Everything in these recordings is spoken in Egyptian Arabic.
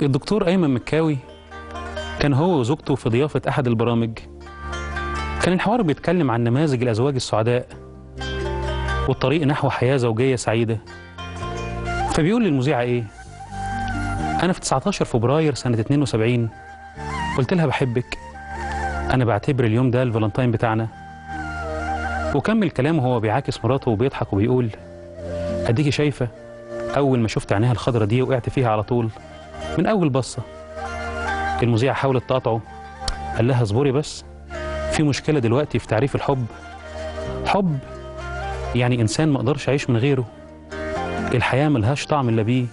الدكتور أيمن مكاوي كان هو وزوجته في ضيافة أحد البرامج كان الحوار بيتكلم عن نماذج الأزواج السعداء والطريق نحو حياة زوجية سعيدة فبيقول للمذيعة إيه أنا في 19 فبراير سنة 72 قلت لها بحبك أنا بعتبر اليوم ده الفالنتاين بتاعنا وكمل كلامه وهو بيعاكس مراته وبيضحك وبيقول أديكي شايفة أول ما شفت عينيها الخضرة دي وقعت فيها على طول من أول بصة المذيعة حاولت تقاطعه قال لها اصبري بس في مشكلة دلوقتي في تعريف الحب حب يعني إنسان ما أقدرش أعيش من غيره الحياة ملهاش طعم إلا بيه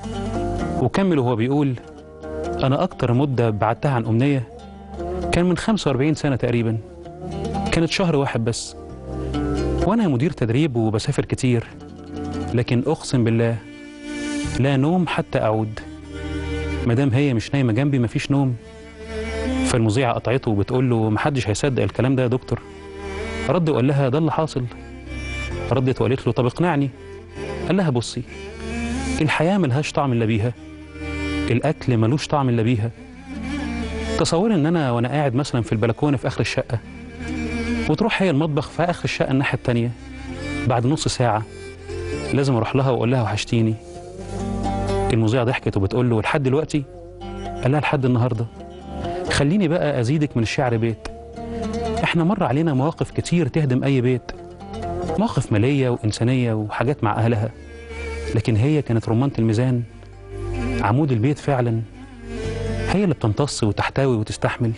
وكمل وهو بيقول أنا أكتر مدة بعدتها عن أمنية كان من 45 سنة تقريبا كانت شهر واحد بس وأنا مدير تدريب وبسافر كتير لكن أقسم بالله لا نوم حتى أعود مدام هي مش نايمة جنبي مفيش نوم فالمذيعة قطعته وبتقول له محدش هيصدق الكلام ده يا دكتور رد وقال لها ده اللي حاصل ردت وقالت له طب اقنعني قال لها بصي الحياة ملهاش طعم إلا بيها الأكل ملوش طعم إلا بيها تصوري إن أنا وأنا قاعد مثلا في البلكونة في آخر الشقة وتروح هي المطبخ في آخر الشقة الناحية التانية بعد نص ساعة لازم أروح لها وأقول لها وحشتيني المذيعة ضحكت وبتقول له لحد دلوقتي قال لها لحد النهارده خليني بقى أزيدك من الشعر بيت احنا مر علينا مواقف كتير تهدم أي بيت مواقف مالية وإنسانية وحاجات مع أهلها لكن هي كانت رمانة الميزان عمود البيت فعلا هي اللي بتمتص وتحتوي وتستحمل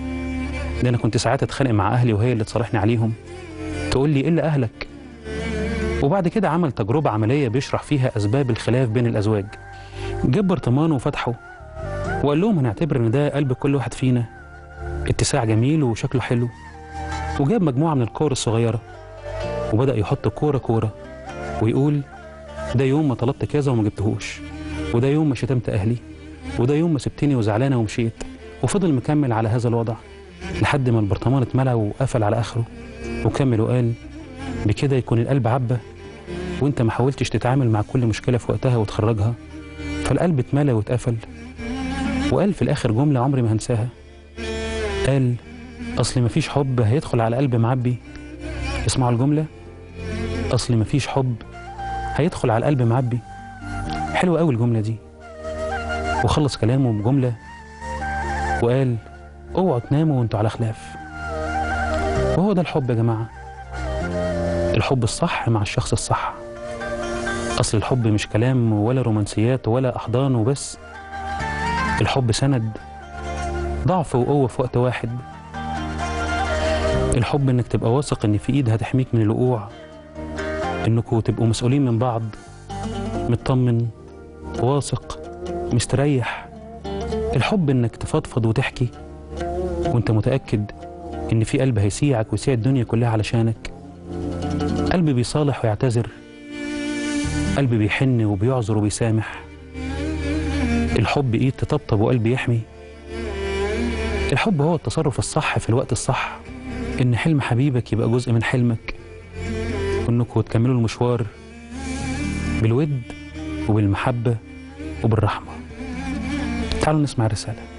ده أنا كنت ساعات أتخانق مع أهلي وهي اللي تصالحني عليهم تقول لي إلا أهلك وبعد كده عمل تجربة عملية بيشرح فيها أسباب الخلاف بين الأزواج جاب برطمانه وفتحه وقال لهم هنعتبر ان ده قلب كل واحد فينا اتساع جميل وشكله حلو وجاب مجموعة من الكور الصغيرة وبدأ يحط كورة كورة ويقول ده يوم ما طلبت كذا وما جبتهوش وده يوم ما شتمت أهلي وده يوم ما سبتني وزعلانة ومشيت وفضل مكمل على هذا الوضع لحد ما البرطمان اتملى وقفل على آخره وكمل وقال بكده يكون القلب عبى وانت ما حاولتش تتعامل مع كل مشكلة في وقتها وتخرجها فالقلب اتملى واتقفل وقال في الآخر جملة عمري ما هنساها قال أصل مفيش حب هيدخل على قلب معبي اسمعوا الجملة أصل مفيش حب هيدخل على القلب معبي حلوة قوي الجملة دي وخلص كلامه بجملة وقال اوعوا تناموا وانتوا على خلاف وهو ده الحب يا جماعة الحب الصح مع الشخص الصح أصل الحب مش كلام ولا رومانسيات ولا أحضان وبس الحب سند ضعف وقوة في وقت واحد الحب انك تبقى واثق ان في ايد هتحميك من الوقوع انكوا تبقوا مسؤولين من بعض مطمن واثق مستريح الحب انك تفضفض وتحكي وانت متأكد ان في قلب هيسيعك ويسيع الدنيا كلها علشانك قلب بيصالح ويعتذر قلب بيحن وبيعذر وبيسامح الحب ايد تطبطب وقلب يحمي الحب هو التصرف الصح في الوقت الصح ان حلم حبيبك يبقى جزء من حلمك وانكم تكملوا المشوار بالود وبالمحبة وبالرحمة تعالوا نسمع الرسالة